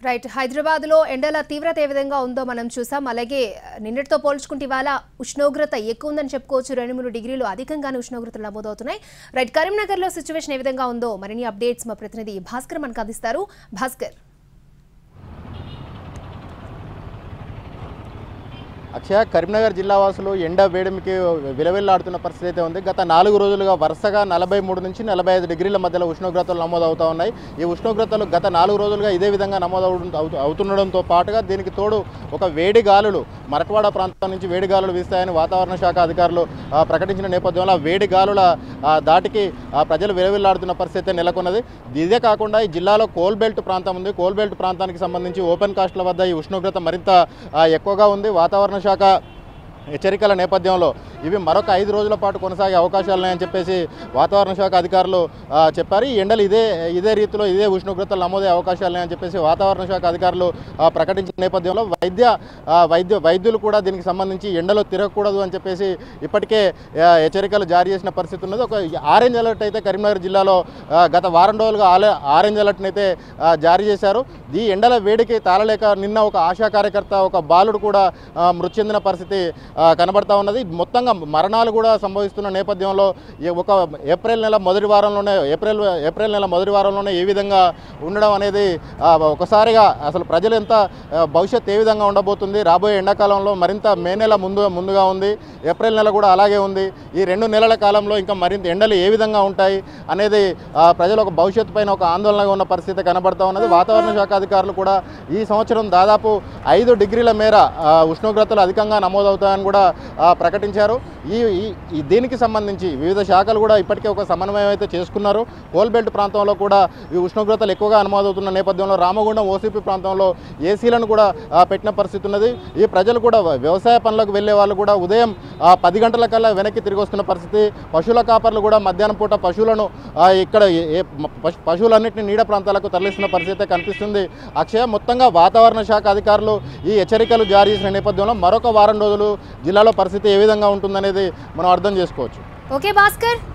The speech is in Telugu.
రైట్ హైదరాబాద్ లో ఎండల తీవ్రత ఏ విధంగా ఉందో మనం చూసాం అలాగే నిన్నటితో పోల్చుకుంటే ఇవాళ ఉష్ణోగ్రత ఎక్కువ ఉందని చెప్పుకోవచ్చు రెండు మూడు డిగ్రీలు అధికంగానే ఉష్ణోగ్రతలు నమోదవుతున్నాయి రైట్ కరీంనగర్ లో సిచ్యువేషన్ ఏ విధంగా ఉందో మరిన్ని అప్డేట్స్ మా ప్రతినిధి భాస్కర్ మనకు అందిస్తారు భాస్కర్ అక్షయ కరీంనగర్ జిల్లా వాసులు ఎండ వేడిమికి విలవిల్లాడుతున్న పరిస్థితి అయితే ఉంది గత నాలుగు రోజులుగా వరుసగా నలభై మూడు నుంచి నలభై ఐదు డిగ్రీల మధ్యలో ఉష్ణోగ్రతలు నమోదవుతూ ఉన్నాయి ఈ ఉష్ణోగ్రతలు గత నాలుగు రోజులుగా ఇదే విధంగా నమోదు అవుతు- అవుతుండడంతో పాటుగా దీనికి తోడు ఒక వేడి గాలులు మరట్వాడ ప్రాంతం నుంచి వేడి గాలులు వీస్తాయని వాతావరణ శాఖ అధికారులు ఆ, ప్రకటించిన నేపథ్యంలో ఆ వేడి గాలుల ఆ, దాటికి ఆ, ప్రజలు విలవిల్లాడుతున్న పరిస్థితి నెలకొన్నది ఇదే కాకుండా ఈ జిల్లాలో కోల్బెల్ట్ ప్రాంతం ఉంది కోల్బెల్ట్ ప్రాంతానికి సంబంధించి ఓపెన్ కాస్ట్ల వద్ద ఈ ఉష్ణోగ్రత మరింత ఆ, ఎక్కువగా ఉంది వాతావరణ శాఖ హెచ్చరికల నేపథ్యంలో ఇవి మరొక ఐదు రోజుల పాటు కొనసాగే అవకాశాలు ఉన్నాయని చెప్పేసి వాతావరణ శాఖ అధికారులు ఆ, చెప్పారు ఈ ఎండలు ఇదే ఇదే రీతిలో ఇదే ఉష్ణోగ్రతలు నమోదే అవకాశాలు ఉన్నాయని చెప్పేసి వాతావరణ శాఖ అధికారులు ఆ, ప్రకటించిన నేపథ్యంలో వైద్య ఆ, వైద్య వైద్యులు కూడా దీనికి సంబంధించి ఎండలో తిరగకూడదు అని చెప్పేసి ఇప్పటికే ఆ, హెచ్చరికలు జారీ చేసిన పరిస్థితి ఉన్నది ఒక ఆరెంజ్ అలర్ట్ అయితే కరీంనగర్ జిల్లాలో ఆ, గత వారం రోజులుగా ఆలే ఆరెంజ్ అలర్ట్ని అయితే ఆ, జారీ చేశారు ఈ ఎండల వేడికి తాళలేక నిన్న ఒక ఆశా కార్యకర్త ఒక బాలుడు కూడా ఆ, మృతి చెందిన పరిస్థితి ఆ, కనబడతా ఉన్నది మొత్తంగా మరణాలు కూడా సంభవిస్తున్న నేపథ్యంలో ఈ ఒక ఏప్రిల్ నెల మొదటి వారంలోనే ఏప్రిల్ ఏప్రిల్ నెల మొదటి వారంలోనే ఏ విధంగా ఉండడం అనేది ఆ, ఒకసారిగా అసలు ప్రజలు ఎంత ఆ, భవిష్యత్ ఏ విధంగా ఉండబోతుంది రాబోయే ఎండాకాలంలో మరింత మే నెల ముందు ముందుగా ఉంది ఏప్రిల్ నెల కూడా అలాగే ఉంది ఈ రెండు నెలల కాలంలో ఇంకా మరింత ఎండలు ఏ విధంగా ఉంటాయి అనేది ఆ, ప్రజలు ఒక భవిష్యత్తు పైన ఒక ఆందోళనగా ఉన్న పరిస్థితి కనబడతా ఉన్నది వాతావరణ శాఖ అధికారులు కూడా ఈ సంవత్సరం దాదాపు ఐదు డిగ్రీల మేర ఆ, ఉష్ణోగ్రతలు అధికంగా నమోదవుతాయని కూడా ఆ, ప్రకటించారు ఈ ఈ- ఈ దీనికి సంబంధించి వివిధ శాఖలు కూడా ఇప్పటికే ఒక సమన్వయం అయితే చేసుకున్నారు కోల్బెల్ట్ ప్రాంతంలో కూడా ఈ ఉష్ణోగ్రతలు ఎక్కువగా నమోదవుతున్న నేపథ్యంలో రామగుండం ఓసీపీ ప్రాంతంలో ఏసీలను కూడా ఆ, పెట్టిన పరిస్థితి ఉన్నది ఈ ప్రజలు కూడా వ్యవసాయ పనులకు వెళ్ళే వాళ్ళు కూడా ఉదయం ఆ, పది గంటల కల్లా వెనక్కి తిరిగి వస్తున్న పరిస్థితి పశువుల కాపర్లు కూడా మధ్యాహ్నం పూట పశువులను ఆ, ఇక్కడ ఏ- ఏ- పశు- పశువులన్నింటినీ నీడ ప్రాంతాలకు తరలిస్తున్న పరిస్థితి కనిపిస్తుంది అక్షయ మొత్తంగా వాతావరణ శాఖ అధికారులు ఈ హెచ్చరికలు జారీ చేసిన నేపథ్యంలో మరొక వారం రోజులు జిల్లాలో పరిస్థితి ఏ విధంగా ఉంటుందనేది మనం అర్థం చేసుకోవచ్చు ఓకే భాస్కర్